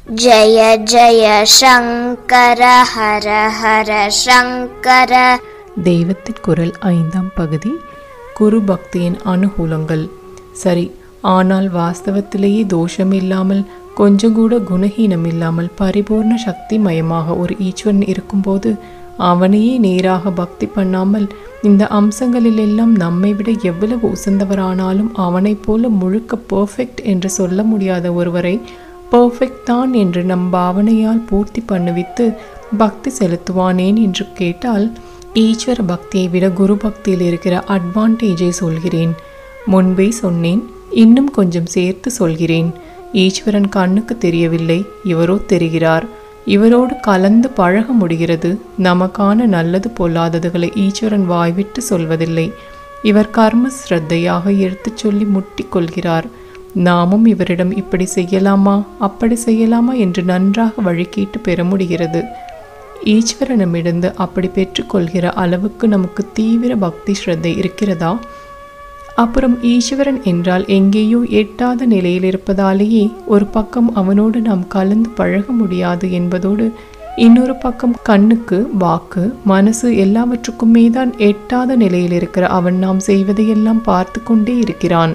जय जय शङ्कर हर हर शङ्कर தெய்வத்தின் குரல் ஐந்தாம் பகுதி குரு பக்தியின் அனுகூலங்கள் சரி ஆனால் வாஸ்தவத்திலேயே தோஷம் இல்லாமல் கொஞ்சம் கூட குணஹீனம் இல்லாமல் பரிபூர்ண சக்தி மயமாக ஒரு ஈஸ்வரன் இருக்கும்போது அவனையே நேராக பக்தி பண்ணாமல் இந்த அம்சங்களில் எல்லாம் நம்மை விட எவ்வளவு உசந்தவரானாலும் அவனைப் போல முழுக்க பெர்ஃபெக்ட் என்று சொல்ல முடியாத ஒருவரை பெர்ஃபெக்ட் தான் என்று நம் பாவனையால் பூர்த்தி பண்ணுவித்து பக்தி செலுத்துவானேன் என்று கேட்டால் ஈஸ்வர பக்தியை விட குரு பக்தியில் இருக்கிற அட்வான்டேஜை சொல்கிறேன் முன்பே சொன்னேன் இன்னும் கொஞ்சம் சேர்த்து சொல்கிறேன் ஈஸ்வரன் கண்ணுக்கு தெரியவில்லை இவரோ தெரிகிறார் இவரோடு கலந்து பழக முடிகிறது நமக்கான நல்லது பொல்லாததுகளை ஈஸ்வரன் வாய்விட்டு சொல்வதில்லை இவர் கர்ம ஸ்ரத்தையாக எடுத்துச் சொல்லி முட்டிக் கொள்கிறார் நாமும் இவரிடம் இப்படி செய்யலாமா அப்படி செய்யலாமா என்று நன்றாக வழி கேட்டு பெற முடிகிறது ஈஸ்வரனிடமிருந்து அப்படி பெற்றுக்கொள்கிற அளவுக்கு நமக்கு தீவிர பக்தி ஸ்ரத்தை இருக்கிறதா அப்புறம் ஈஸ்வரன் என்றால் எங்கேயோ எட்டாத நிலையில் இருப்பதாலேயே ஒரு பக்கம் அவனோடு நாம் கலந்து பழக முடியாது என்பதோடு இன்னொரு பக்கம் கண்ணுக்கு வாக்கு மனசு எல்லாவற்றுக்குமே தான் எட்டாத நிலையில் இருக்கிற அவன் நாம் செய்வதையெல்லாம் பார்த்து கொண்டே இருக்கிறான்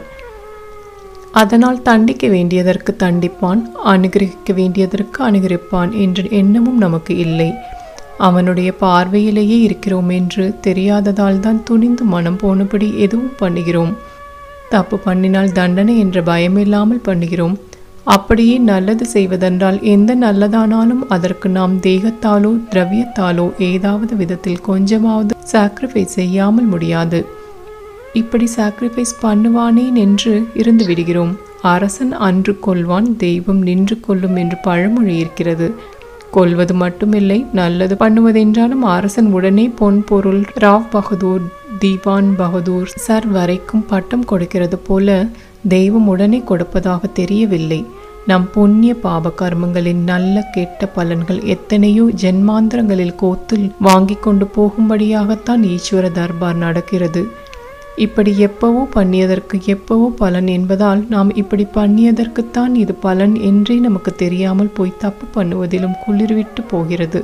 அதனால் தண்டிக்க வேண்டியதற்கு தண்டிப்பான் அனுகிரகிக்க வேண்டியதற்கு அனுகிரிப்பான் என்ற எண்ணமும் நமக்கு இல்லை அவனுடைய பார்வையிலேயே இருக்கிறோம் என்று தெரியாததால் தான் துணிந்து மனம் போனபடி எதுவும் பண்ணுகிறோம் தப்பு பண்ணினால் தண்டனை என்ற பயமில்லாமல் பண்ணுகிறோம் அப்படியே நல்லது செய்வதென்றால் எந்த நல்லதானாலும் அதற்கு நாம் தேகத்தாலோ திரவியத்தாலோ ஏதாவது விதத்தில் கொஞ்சமாவது சாக்ரிஃபைஸ் செய்யாமல் முடியாது இப்படி சாக்ரிஃபைஸ் பண்ணுவானேன் என்று இருந்து விடுகிறோம் அரசன் அன்று கொள்வான் தெய்வம் நின்று கொள்ளும் என்று பழமொழி இருக்கிறது கொல்வது மட்டுமில்லை நல்லது பண்ணுவதென்றாலும் அரசன் உடனே பொன் பொருள் ராவ் பகதூர் தீவான் பகதூர் சர் வரைக்கும் பட்டம் கொடுக்கிறது போல தெய்வம் உடனே கொடுப்பதாக தெரியவில்லை நம் புண்ணிய பாப கர்மங்களின் நல்ல கெட்ட பலன்கள் எத்தனையோ ஜென்மாந்திரங்களில் கோத்தில் வாங்கி கொண்டு போகும்படியாகத்தான் ஈஸ்வர தர்பார் நடக்கிறது இப்படி எப்பவோ பண்ணியதற்கு எப்பவோ பலன் என்பதால் நாம் இப்படி பண்ணியதற்குத்தான் இது பலன் என்றே நமக்கு தெரியாமல் போய் தப்பு பண்ணுவதிலும் குளிர்விட்டு போகிறது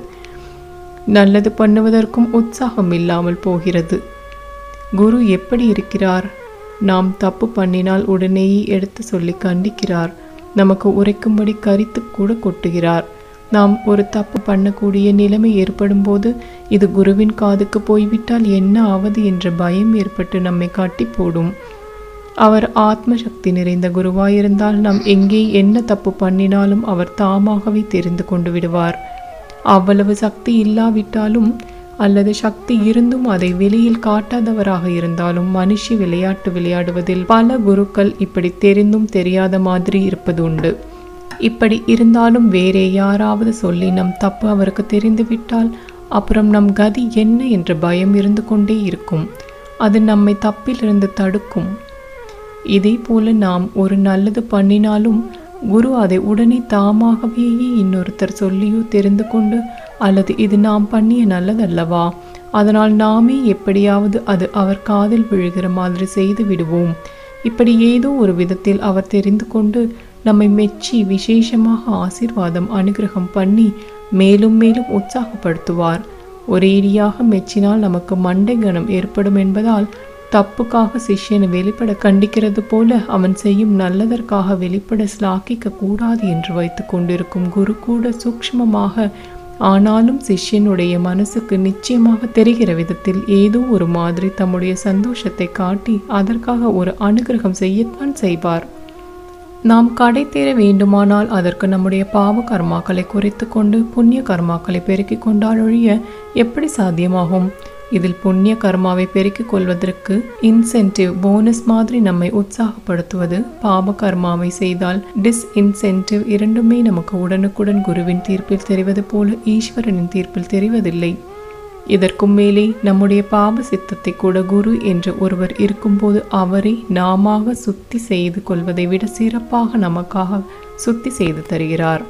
நல்லது பண்ணுவதற்கும் உற்சாகம் இல்லாமல் போகிறது குரு எப்படி இருக்கிறார் நாம் தப்பு பண்ணினால் உடனேயே எடுத்து சொல்லி கண்டிக்கிறார் நமக்கு உரைக்கும்படி கரித்து கூட கொட்டுகிறார் நாம் ஒரு தப்பு பண்ணக்கூடிய நிலைமை ஏற்படும் போது இது குருவின் காதுக்கு போய்விட்டால் என்ன ஆவது என்ற பயம் ஏற்பட்டு நம்மை காட்டி போடும் அவர் ஆத்ம சக்தி நிறைந்த குருவாயிருந்தால் நாம் எங்கே என்ன தப்பு பண்ணினாலும் அவர் தாமாகவே தெரிந்து கொண்டு விடுவார் அவ்வளவு சக்தி இல்லாவிட்டாலும் அல்லது சக்தி இருந்தும் அதை வெளியில் காட்டாதவராக இருந்தாலும் மனுஷி விளையாட்டு விளையாடுவதில் பல குருக்கள் இப்படி தெரிந்தும் தெரியாத மாதிரி இருப்பது உண்டு இப்படி இருந்தாலும் வேறே யாராவது சொல்லி நம் தப்பு அவருக்கு தெரிந்துவிட்டால் அப்புறம் நம் கதி என்ன என்ற பயம் இருந்து கொண்டே இருக்கும் அது நம்மை தப்பிலிருந்து தடுக்கும் இதே போல நாம் ஒரு நல்லது பண்ணினாலும் குரு அதை உடனே தாமாகவேயே இன்னொருத்தர் சொல்லியோ தெரிந்து கொண்டு அல்லது இது நாம் பண்ணிய நல்லதல்லவா அதனால் நாமே எப்படியாவது அது அவர் காதில் விழுகிற மாதிரி செய்து விடுவோம் இப்படி ஏதோ ஒரு விதத்தில் அவர் தெரிந்து கொண்டு நம்மை மெச்சி விசேஷமாக ஆசீர்வாதம் அனுகிரகம் பண்ணி மேலும் மேலும் உற்சாகப்படுத்துவார் ஒரேடியாக மெச்சினால் நமக்கு மண்டை கணம் ஏற்படும் என்பதால் தப்புக்காக சிஷ்யனை வெளிப்பட கண்டிக்கிறது போல அவன் செய்யும் நல்லதற்காக வெளிப்பட ஸ்லாக்கிக்க கூடாது என்று வைத்து கொண்டிருக்கும் குரு கூட சூக்ஷ்மமாக ஆனாலும் சிஷ்யனுடைய மனசுக்கு நிச்சயமாக தெரிகிற விதத்தில் ஏதோ ஒரு மாதிரி தம்முடைய சந்தோஷத்தை காட்டி அதற்காக ஒரு அனுகிரகம் செய்யத்தான் செய்வார் நாம் கடை தேர வேண்டுமானால் அதற்கு நம்முடைய பாவ கர்மாக்களை குறைத்து கொண்டு புண்ணிய கர்மாக்களை பெருக்கிக் கொண்டால் ஒழிய எப்படி சாத்தியமாகும் இதில் புண்ணிய கர்மாவை பெருக்கிக் கொள்வதற்கு இன்சென்டிவ் போனஸ் மாதிரி நம்மை உற்சாகப்படுத்துவது பாப கர்மாவை செய்தால் டிஸ் இன்சென்டிவ் இரண்டுமே நமக்கு உடனுக்குடன் குருவின் தீர்ப்பில் தெரிவது போல ஈஸ்வரனின் தீர்ப்பில் தெரிவதில்லை இதற்கும் மேலே நம்முடைய பாப சித்தத்தை கூட குரு என்று ஒருவர் இருக்கும்போது அவரை நாமாக சுத்தி செய்து கொள்வதை விட சிறப்பாக நமக்காக சுத்தி செய்து தருகிறார்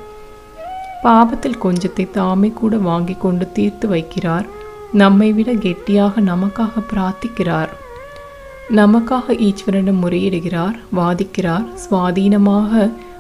பாபத்தில் கொஞ்சத்தை தாமே கூட வாங்கி கொண்டு தீர்த்து வைக்கிறார் நம்மை விட கெட்டியாக நமக்காக பிரார்த்திக்கிறார் நமக்காக ஈஸ்வரனிடம் முறையிடுகிறார் வாதிக்கிறார் சுவாதீனமாக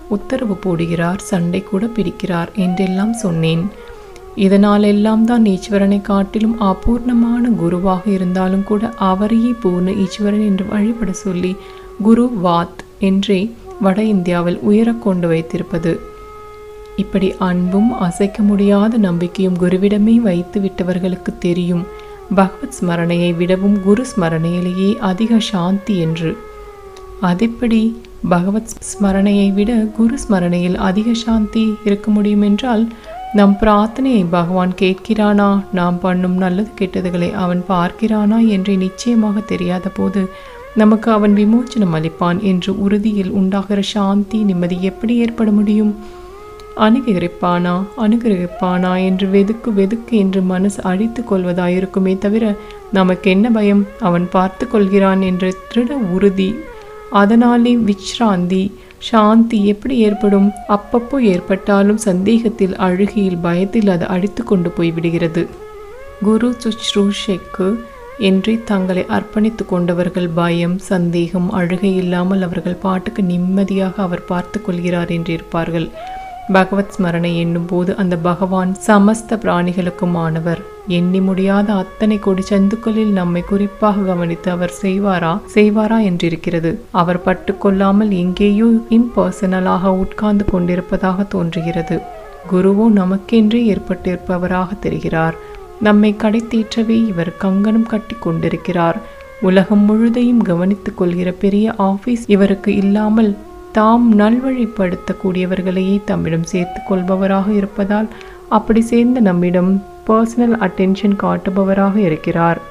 உத்தரவு போடுகிறார் சண்டை கூட பிடிக்கிறார் என்றெல்லாம் சொன்னேன் இதனால் எல்லாம் தான் ஈஸ்வரனை காட்டிலும் அபூர்ணமான குருவாக இருந்தாலும் கூட அவரையே பூர்ண ஈஸ்வரன் என்று வழிபட சொல்லி குரு வாத் என்றே வட இந்தியாவில் உயரக் கொண்டு வைத்திருப்பது இப்படி அன்பும் அசைக்க முடியாத நம்பிக்கையும் குருவிடமே வைத்து விட்டவர்களுக்கு தெரியும் பகவத் ஸ்மரணையை விடவும் குரு ஸ்மரணையிலேயே அதிக சாந்தி என்று அதெப்படி பகவத் ஸ்மரணையை விட குரு ஸ்மரணையில் அதிக சாந்தி இருக்க முடியும் என்றால் நம் பிரார்த்தனையை பகவான் கேட்கிறானா நாம் பண்ணும் நல்லது கெட்டதுகளை அவன் பார்க்கிறானா என்று நிச்சயமாக தெரியாத போது நமக்கு அவன் விமோச்சனம் அளிப்பான் என்று உறுதியில் உண்டாகிற சாந்தி நிம்மதி எப்படி ஏற்பட முடியும் அனுகிரிப்பானா அனுகிரகிப்பானா என்று வெதுக்கு வெதுக்கு என்று மனசு அழித்து கொள்வதாயிருக்குமே தவிர நமக்கு என்ன பயம் அவன் பார்த்து கொள்கிறான் என்ற திருட உறுதி அதனாலே விச்ராந்தி சாந்தி எப்படி ஏற்படும் அப்பப்போ ஏற்பட்டாலும் சந்தேகத்தில் அழுகையில் பயத்தில் அது அழித்து கொண்டு போய் விடுகிறது குரு சுச்ரூஷைக்கு என்றே தங்களை அர்ப்பணித்து கொண்டவர்கள் பயம் சந்தேகம் அழுகை இல்லாமல் அவர்கள் பாட்டுக்கு நிம்மதியாக அவர் பார்த்து கொள்கிறார் என்றிருப்பார்கள் பகவத் ஸ்மரணை என்னும் போது அந்த பகவான் சமஸ்த பிராணிகளுக்குமானவர் எண்ணி முடியாத அத்தனை கோடி சந்துக்களில் நம்மை குறிப்பாக கவனித்து அவர் செய்வாரா செய்வாரா என்றிருக்கிறது அவர் பட்டு கொள்ளாமல் எங்கேயோ இம்பர்சனலாக உட்கார்ந்து கொண்டிருப்பதாக தோன்றுகிறது குருவோ நமக்கென்றே ஏற்பட்டிருப்பவராக தெரிகிறார் நம்மை கடைத்தீற்றவே இவர் கங்கணம் கட்டி கொண்டிருக்கிறார் உலகம் முழுதையும் கவனித்துக் கொள்கிற பெரிய ஆபீஸ் இவருக்கு இல்லாமல் தாம் நல்வழிப்படுத்தக்கூடியவர்களையே தம்மிடம் சேர்த்து கொள்பவராக இருப்பதால் அப்படி சேர்ந்த நம்மிடம் பர்சனல் அட்டென்ஷன் காட்டுபவராக இருக்கிறார்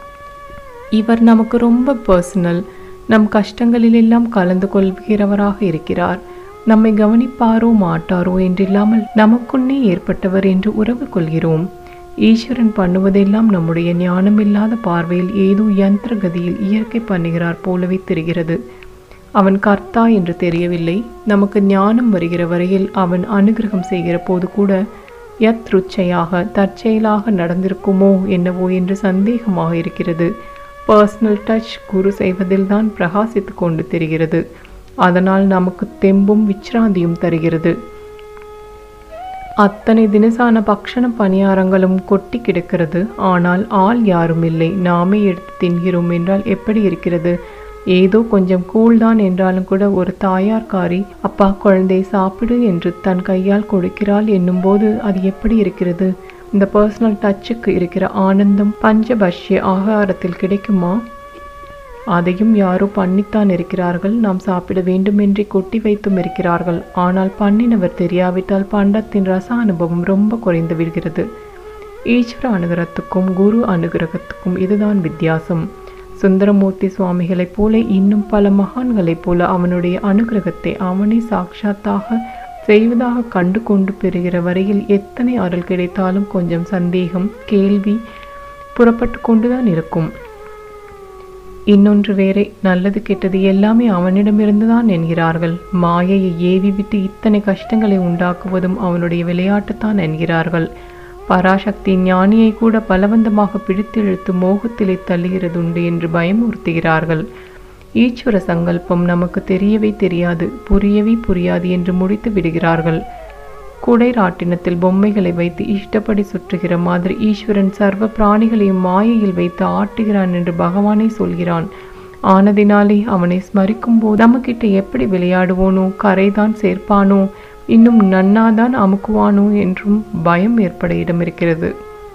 இவர் நமக்கு ரொம்ப பர்சனல் நம் கஷ்டங்களிலெல்லாம் கலந்து கொள்கிறவராக இருக்கிறார் நம்மை கவனிப்பாரோ மாட்டாரோ என்றில்லாமல் நமக்குன்னே ஏற்பட்டவர் என்று உறவு கொள்கிறோம் ஈஸ்வரன் பண்ணுவதெல்லாம் நம்முடைய ஞானமில்லாத பார்வையில் ஏதோ யந்திர கதியில் இயற்கை பண்ணுகிறார் போலவே தெரிகிறது அவன் கர்த்தா என்று தெரியவில்லை நமக்கு ஞானம் வருகிற வரையில் அவன் அனுகிரகம் செய்கிற போது கூட யத்ருச்சையாக தற்செயலாக நடந்திருக்குமோ என்னவோ என்று சந்தேகமாக இருக்கிறது பர்சனல் டச் குரு செய்வதில் தான் பிரகாசித்து கொண்டு தெரிகிறது அதனால் நமக்கு தெம்பும் விச்ராந்தியும் தருகிறது அத்தனை தினசான பக்ஷண பணியாரங்களும் கொட்டி கிடக்கிறது ஆனால் ஆள் யாரும் இல்லை நாமே எடுத்து தின்கிறோம் என்றால் எப்படி இருக்கிறது ஏதோ கொஞ்சம் கூழ்தான் என்றாலும் கூட ஒரு தாயார்காரி அப்பா குழந்தை சாப்பிடு என்று தன் கையால் கொடுக்கிறாள் என்னும்போது அது எப்படி இருக்கிறது இந்த பர்சனல் டச்சுக்கு இருக்கிற ஆனந்தம் பஞ்சபஷ்ய ஆகாரத்தில் கிடைக்குமா அதையும் யாரோ பண்ணித்தான் இருக்கிறார்கள் நாம் சாப்பிட வேண்டுமென்றே கொட்டி வைத்தும் இருக்கிறார்கள் ஆனால் பண்ணினவர் தெரியாவிட்டால் பண்டத்தின் ரச அனுபவம் ரொம்ப குறைந்து விடுகிறது ஈஸ்வர அனுகிரகத்துக்கும் குரு அனுகிரகத்துக்கும் இதுதான் வித்தியாசம் சுந்தரமூர்த்தி சுவாமிகளைப் போல இன்னும் பல மகான்களைப் போல அவனுடைய அனுகிரகத்தை அவனே சாட்சாத்தாக செய்வதாக கண்டு கொண்டு பெறுகிற வரையில் எத்தனை அருள் கிடைத்தாலும் கொஞ்சம் சந்தேகம் கேள்வி புறப்பட்டு கொண்டுதான் இருக்கும் இன்னொன்று வேறே நல்லது கெட்டது எல்லாமே அவனிடமிருந்துதான் என்கிறார்கள் மாயையை ஏவி விட்டு இத்தனை கஷ்டங்களை உண்டாக்குவதும் அவனுடைய விளையாட்டுத்தான் என்கிறார்கள் பராசக்தி ஞானியை கூட பலவந்தமாக பிடித்திழுத்து மோகத்திலே தள்ளுகிறதுண்டு என்று பயமுறுத்துகிறார்கள் ஈஸ்வர சங்கல்பம் நமக்கு தெரியவே தெரியாது புரியவே புரியாது என்று முடித்து விடுகிறார்கள் குடை ராட்டினத்தில் பொம்மைகளை வைத்து இஷ்டப்படி சுற்றுகிற மாதிரி ஈஸ்வரன் சர்வ பிராணிகளையும் மாயையில் வைத்து ஆட்டுகிறான் என்று பகவானே சொல்கிறான் ஆனதினாலே அவனை ஸ்மரிக்கும் போது நம்மக்கிட்ட எப்படி விளையாடுவோனோ கரைதான் சேர்ப்பானோ இன்னும் நன்னாதான் அமுக்குவானோ என்றும் பயம் ஏற்பட இடமிருக்கிறது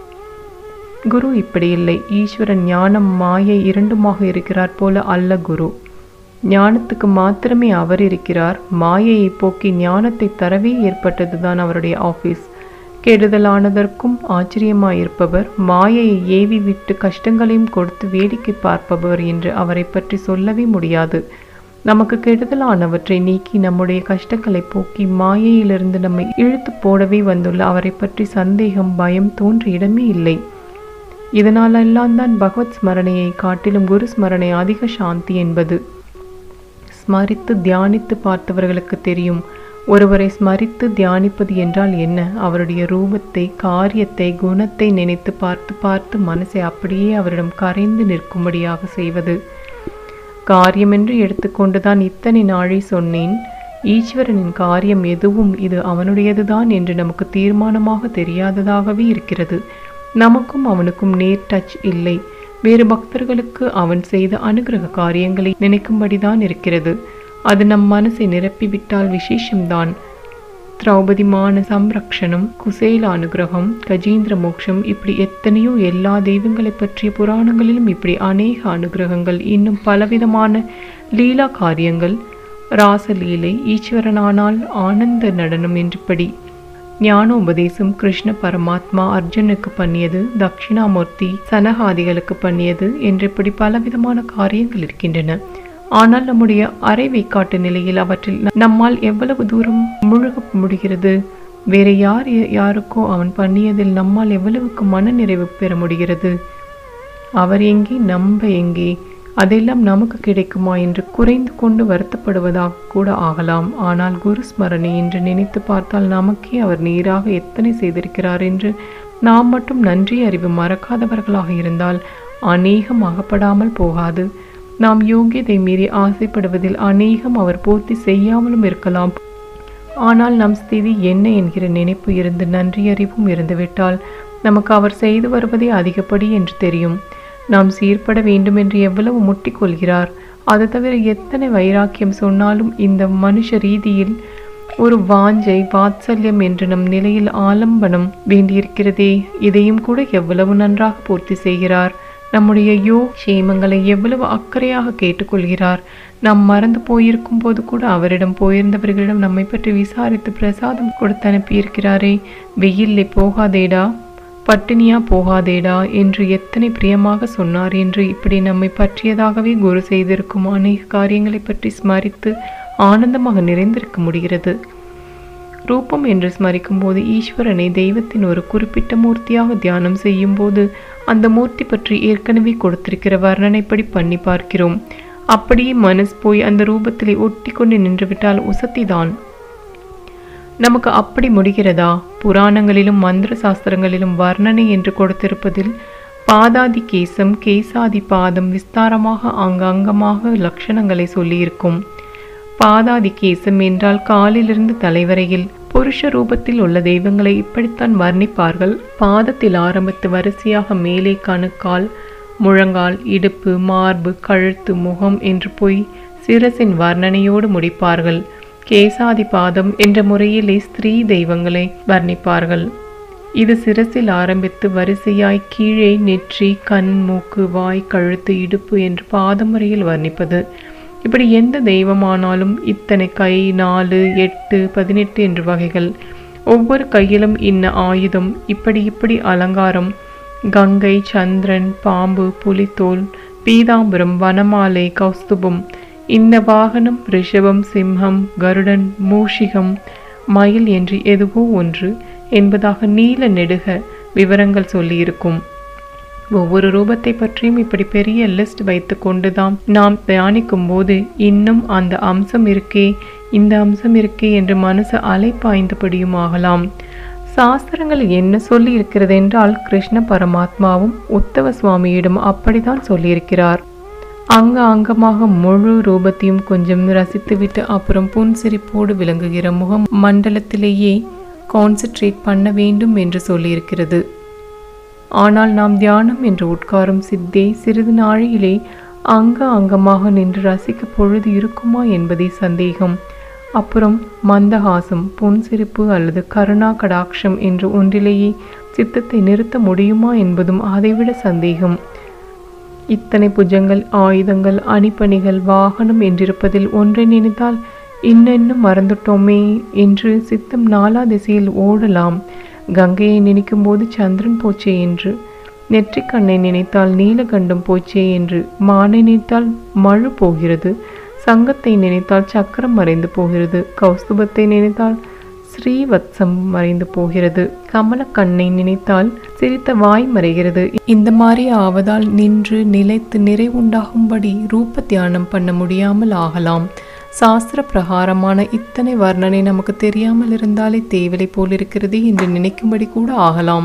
குரு இப்படி இல்லை ஈஸ்வரன் ஞானம் மாயை இரண்டுமாக இருக்கிறார் போல அல்ல குரு ஞானத்துக்கு மாத்திரமே அவர் இருக்கிறார் மாயையை போக்கி ஞானத்தை தரவே ஏற்பட்டதுதான் அவருடைய ஆபீஸ் கெடுதலானதற்கும் ஆச்சரியமாயிருப்பவர் மாயையை ஏவி விட்டு கஷ்டங்களையும் கொடுத்து வேடிக்கை பார்ப்பவர் என்று அவரை பற்றி சொல்லவே முடியாது நமக்கு கெடுதலானவற்றை நீக்கி நம்முடைய கஷ்டங்களை போக்கி மாயையிலிருந்து நம்மை இழுத்து போடவே வந்துள்ள அவரை பற்றி சந்தேகம் பயம் தோன்ற இடமே இல்லை இதனாலெல்லாம் தான் பகவத் ஸ்மரணையை காட்டிலும் குரு ஸ்மரணை அதிக சாந்தி என்பது ஸ்மரித்து தியானித்து பார்த்தவர்களுக்கு தெரியும் ஒருவரை ஸ்மரித்து தியானிப்பது என்றால் என்ன அவருடைய ரூபத்தை காரியத்தை குணத்தை நினைத்து பார்த்து பார்த்து மனசை அப்படியே அவரிடம் கரைந்து நிற்கும்படியாக செய்வது காரியமென்று எடுத்துக்கொண்டுதான் இத்தனை நாளை சொன்னேன் ஈஸ்வரனின் காரியம் எதுவும் இது அவனுடையதுதான் என்று நமக்கு தீர்மானமாக தெரியாததாகவே இருக்கிறது நமக்கும் அவனுக்கும் நேர் டச் இல்லை வேறு பக்தர்களுக்கு அவன் செய்த அனுகிரக காரியங்களை நினைக்கும்படிதான் இருக்கிறது அது நம் மனசை நிரப்பிவிட்டால் விசேஷம்தான் திரௌபதி மான சம்ரக்ஷணம் குசேல அனுகிரகம் கஜேந்திர மோட்சம் இப்படி எத்தனையோ எல்லா தெய்வங்களை பற்றிய புராணங்களிலும் இப்படி அநேக அனுகிரகங்கள் இன்னும் பலவிதமான லீலா காரியங்கள் ராசலீலை ஈஸ்வரனானால் ஆனந்த நடனம் என்றுபடி ஞானோபதேசம் கிருஷ்ண பரமாத்மா அர்ஜுனுக்கு பண்ணியது தட்சிணாமூர்த்தி சனகாதிகளுக்கு பண்ணியது என்றிப்படி பலவிதமான காரியங்கள் இருக்கின்றன ஆனால் நம்முடைய அரைவை காட்டு நிலையில் அவற்றில் நம்மால் எவ்வளவு தூரம் முழுக முடிகிறது வேற யார் யாருக்கோ அவன் பண்ணியதில் நம்மால் எவ்வளவுக்கு மன நிறைவு பெற முடிகிறது அவர் எங்கே நம்ப எங்கே அதெல்லாம் நமக்கு கிடைக்குமா என்று குறைந்து கொண்டு வருத்தப்படுவதாக கூட ஆகலாம் ஆனால் குரு ஸ்மரணை என்று நினைத்து பார்த்தால் நமக்கே அவர் நீராக எத்தனை செய்திருக்கிறார் என்று நாம் மட்டும் நன்றி அறிவு மறக்காதவர்களாக இருந்தால் அநேகம் அகப்படாமல் போகாது நாம் யோகியதை மீறி ஆசைப்படுவதில் அநேகம் அவர் பூர்த்தி செய்யாமலும் இருக்கலாம் ஆனால் நம் ஸ்திதி என்ன என்கிற நினைப்பு இருந்து நன்றியறிவும் இருந்துவிட்டால் நமக்கு அவர் செய்து வருவதே அதிகப்படி என்று தெரியும் நாம் சீர்பட வேண்டும் என்று எவ்வளவு முட்டிக்கொள்கிறார் அது தவிர எத்தனை வைராக்கியம் சொன்னாலும் இந்த மனுஷ ரீதியில் ஒரு வாஞ்சை வாத்சல்யம் என்று நம் நிலையில் ஆலம்பனம் வேண்டியிருக்கிறதே இதையும் கூட எவ்வளவு நன்றாக பூர்த்தி செய்கிறார் நம்முடைய யோ சேமங்களை எவ்வளவு அக்கறையாக கேட்டுக்கொள்கிறார் நாம் மறந்து போயிருக்கும் போது கூட அவரிடம் போயிருந்தவர்களிடம் நம்மை பற்றி விசாரித்து பிரசாதம் கொடுத்து அனுப்பியிருக்கிறாரே வெயில்லை போகாதேடா பட்டினியா போகாதேடா என்று எத்தனை பிரியமாக சொன்னார் என்று இப்படி நம்மை பற்றியதாகவே குரு செய்திருக்கும் அநேக காரியங்களை பற்றி ஸ்மரித்து ஆனந்தமாக நிறைந்திருக்க முடிகிறது ரூபம் என்று ஸ்மரிக்கும் போது ஈஸ்வரனை தெய்வத்தின் ஒரு குறிப்பிட்ட மூர்த்தியாக தியானம் செய்யும் போது அந்த மூர்த்தி பற்றி ஏற்கனவே கொடுத்திருக்கிற வர்ணனைப்படி பண்ணி பார்க்கிறோம் அப்படியே மனசு போய் அந்த ரூபத்திலே ஒட்டி கொண்டு நின்றுவிட்டால் உசத்திதான் நமக்கு அப்படி முடிகிறதா புராணங்களிலும் மந்திர சாஸ்திரங்களிலும் வர்ணனை என்று கொடுத்திருப்பதில் பாதாதி கேசம் கேசாதி பாதம் விஸ்தாரமாக அங்கங்கமாக லட்சணங்களை சொல்லியிருக்கும் பாதாதி கேசம் என்றால் காலிலிருந்து தலைவரையில் புருஷ ரூபத்தில் உள்ள தெய்வங்களை இப்படித்தான் வர்ணிப்பார்கள் பாதத்தில் ஆரம்பித்து வரிசையாக மேலே கணுக்கால் முழங்கால் இடுப்பு மார்பு கழுத்து முகம் என்று போய் சிரசின் வர்ணனையோடு முடிப்பார்கள் கேசாதி பாதம் என்ற முறையிலே ஸ்திரீ தெய்வங்களை வர்ணிப்பார்கள் இது சிரசில் ஆரம்பித்து வரிசையாய் கீழே நெற்றி கண் மூக்கு வாய் கழுத்து இடுப்பு என்று பாதமுறையில் வர்ணிப்பது இப்படி எந்த தெய்வமானாலும் இத்தனை கை நாலு எட்டு பதினெட்டு என்று வகைகள் ஒவ்வொரு கையிலும் இன்ன ஆயுதம் இப்படி இப்படி அலங்காரம் கங்கை சந்திரன் பாம்பு புலித்தோல் பீதாம்பரம் வனமாலை கௌஸ்துபம் இந்த வாகனம் ரிஷபம் சிம்ஹம் கருடன் மூஷிகம் மயில் என்று எதுவோ ஒன்று என்பதாக நீல நெடுக விவரங்கள் சொல்லியிருக்கும் ஒவ்வொரு ரூபத்தை பற்றியும் இப்படி பெரிய லிஸ்ட் வைத்து கொண்டுதான் நாம் தியானிக்கும் போது இன்னும் அந்த அம்சம் இருக்கே இந்த அம்சம் இருக்கே என்று மனசு அலைப்பாய்ந்தபடியும் ஆகலாம் சாஸ்திரங்கள் என்ன சொல்லி இருக்கிறது என்றால் கிருஷ்ண பரமாத்மாவும் உத்தவ சுவாமியிடம் அப்படித்தான் சொல்லியிருக்கிறார் அங்க அங்கமாக முழு ரூபத்தையும் கொஞ்சம் ரசித்துவிட்டு அப்புறம் புன்சிரிப்போடு விளங்குகிற முகம் மண்டலத்திலேயே கான்சென்ட்ரேட் பண்ண வேண்டும் என்று சொல்லியிருக்கிறது ஆனால் நாம் தியானம் என்று உட்காரும் சித்தே சிறிது நாழியிலே அங்க அங்கமாக நின்று ரசிக்க பொழுது இருக்குமா என்பதே சந்தேகம் அப்புறம் மந்தஹாசம் புன்சிரிப்பு அல்லது கருணா கடாட்சம் என்று ஒன்றிலேயே சித்தத்தை நிறுத்த முடியுமா என்பதும் அதைவிட சந்தேகம் இத்தனை புஜங்கள் ஆயுதங்கள் அணிப்பணிகள் வாகனம் என்றிருப்பதில் ஒன்றை நினைத்தால் இன்னென்னும் மறந்துட்டோமே என்று சித்தம் நாலா திசையில் ஓடலாம் கங்கையை நினைக்கும் போது சந்திரன் போச்சே என்று நெற்றிக்கண்ணை நினைத்தால் நீலகண்டம் போச்சே என்று மானை நினைத்தால் மழு போகிறது சங்கத்தை நினைத்தால் சக்கரம் மறைந்து போகிறது கௌஸ்துபத்தை நினைத்தால் ஸ்ரீவத்சம் மறைந்து போகிறது கமலக்கண்ணை நினைத்தால் சிரித்த வாய் மறைகிறது இந்த மாதிரி ஆவதால் நின்று நிலைத்து நிறைவுண்டாகும்படி ரூப தியானம் பண்ண முடியாமல் ஆகலாம் சாஸ்திர பிரகாரமான இத்தனை வர்ணனை நமக்கு தெரியாமல் இருந்தாலே தேவலை போலிருக்கிறது என்று நினைக்கும்படி கூட ஆகலாம்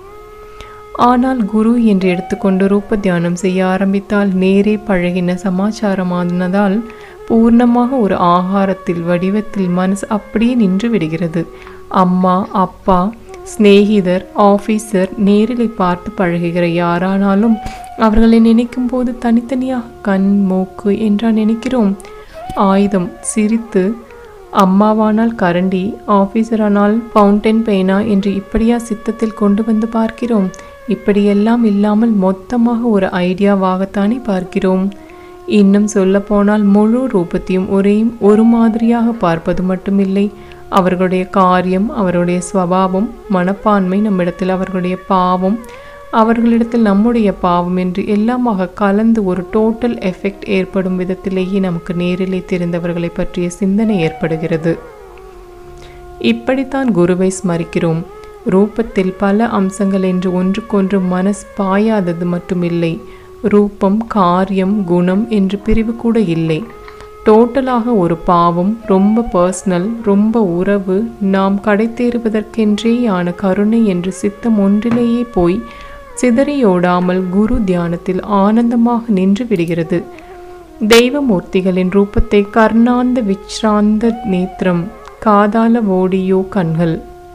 ஆனால் குரு என்று எடுத்துக்கொண்டு ரூப தியானம் செய்ய ஆரம்பித்தால் நேரே பழகின சமாச்சாரமானதால் பூர்ணமாக ஒரு ஆகாரத்தில் வடிவத்தில் மனசு அப்படியே நின்று விடுகிறது அம்மா அப்பா சிநேகிதர் ஆஃபீஸர் நேரில் பார்த்து பழகுகிற யாரானாலும் அவர்களை நினைக்கும் போது தனித்தனியாக கண் மூக்கு என்றா நினைக்கிறோம் ஆயுதம் சிரித்து அம்மாவானால் கரண்டி ஆஃபீஸரானால் ஃபவுண்டன் பேனா என்று இப்படியா சித்தத்தில் கொண்டு வந்து பார்க்கிறோம் இப்படியெல்லாம் இல்லாமல் மொத்தமாக ஒரு ஐடியாவாகத்தானே பார்க்கிறோம் இன்னும் சொல்லப்போனால் முழு ரூபத்தையும் ஒரே ஒரு மாதிரியாக பார்ப்பது மட்டுமில்லை அவர்களுடைய காரியம் அவருடைய ஸ்வபாவம் மனப்பான்மை நம்மிடத்தில் அவர்களுடைய பாவம் அவர்களிடத்தில் நம்முடைய பாவம் என்று எல்லாமாக கலந்து ஒரு டோட்டல் எஃபெக்ட் ஏற்படும் விதத்திலேயே நமக்கு நேரிலே தெரிந்தவர்களை பற்றிய சிந்தனை ஏற்படுகிறது இப்படித்தான் குருவை ஸ்மரிக்கிறோம் ரூபத்தில் பல அம்சங்கள் என்று ஒன்றுக்கொன்று மனஸ் பாயாதது மட்டுமில்லை ரூபம் காரியம் குணம் என்று பிரிவு கூட இல்லை டோட்டலாக ஒரு பாவம் ரொம்ப பர்சனல் ரொம்ப உறவு நாம் கடைத்தேறுவதற்கென்றேயான கருணை என்று சித்தம் ஒன்றிலேயே போய் சிதறியோடாமல் குரு தியானத்தில் ஆனந்தமாக நின்று விடுகிறது தெய்வமூர்த்திகளின் ரூபத்தை கர்ணாந்த விச்ராந்த நேத்திரம் காதால ஓடியோ கண்கள்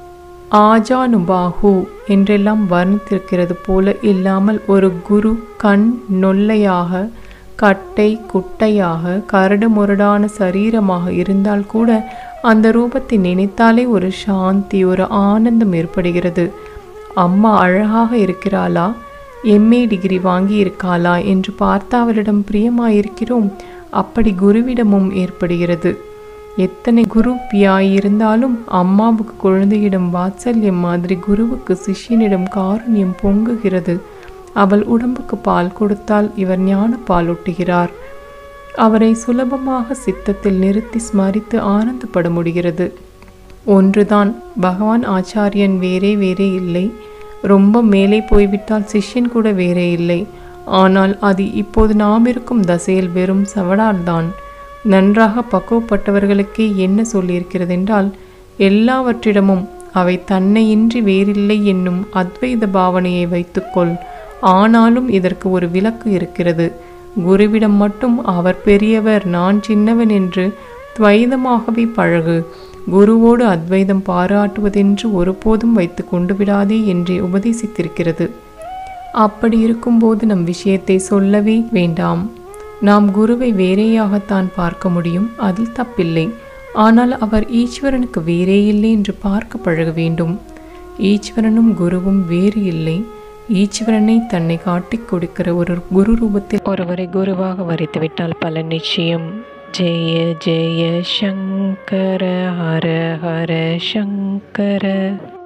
ஆஜானுபாஹு என்றெல்லாம் வர்ணித்திருக்கிறது போல இல்லாமல் ஒரு குரு கண் நொல்லையாக கட்டை குட்டையாக கரடு முரடான சரீரமாக இருந்தால் கூட அந்த ரூபத்தை நினைத்தாலே ஒரு சாந்தி ஒரு ஆனந்தம் ஏற்படுகிறது அம்மா அழகாக இருக்கிறாளா எம்ஏ டிகிரி வாங்கி இருக்காளா என்று பார்த்து அவளிடம் பிரியமாயிருக்கிறோம் அப்படி குருவிடமும் ஏற்படுகிறது எத்தனை குருப்பியாயிருந்தாலும் அம்மாவுக்கு குழந்தையிடம் வாத்சல்யம் மாதிரி குருவுக்கு சிஷ்யனிடம் காருண்யம் பொங்குகிறது அவள் உடம்புக்கு பால் கொடுத்தால் இவர் ஞான பால் ஒட்டுகிறார் அவரை சுலபமாக சித்தத்தில் நிறுத்தி ஸ்மரித்து ஆனந்தப்பட முடிகிறது ஒன்றுதான் பகவான் ஆச்சாரியன் வேறே வேறே இல்லை ரொம்ப மேலே போய்விட்டால் சிஷ்யன் கூட வேறே இல்லை ஆனால் அது இப்போது நாம் இருக்கும் தசையில் வெறும் சவடால்தான் நன்றாக பக்குவப்பட்டவர்களுக்கே என்ன சொல்லியிருக்கிறது என்றால் எல்லாவற்றிடமும் அவை தன்னையின்றி வேறில்லை என்னும் அத்வைத பாவனையை வைத்துக்கொள் ஆனாலும் இதற்கு ஒரு விலக்கு இருக்கிறது குருவிடம் மட்டும் அவர் பெரியவர் நான் சின்னவன் என்று துவைதமாகவே பழகு குருவோடு அத்வைதம் பாராட்டுவதென்று ஒருபோதும் வைத்து கொண்டு விடாதே என்றே உபதேசித்திருக்கிறது அப்படி இருக்கும்போது நம் விஷயத்தை சொல்லவே வேண்டாம் நாம் குருவை வேறேயாகத்தான் பார்க்க முடியும் அதில் தப்பில்லை ஆனால் அவர் ஈஸ்வரனுக்கு வேறே இல்லை என்று பார்க்க பழக வேண்டும் ஈஸ்வரனும் குருவும் வேறு இல்லை ஈஸ்வரனை தன்னை காட்டிக் கொடுக்கிற ஒரு குரு ரூபத்தில் ஒருவரை குருவாக வரைத்துவிட்டால் பல நிச்சயம் ஜெய ஜெய சங்கர ஹர ஹர சங்கர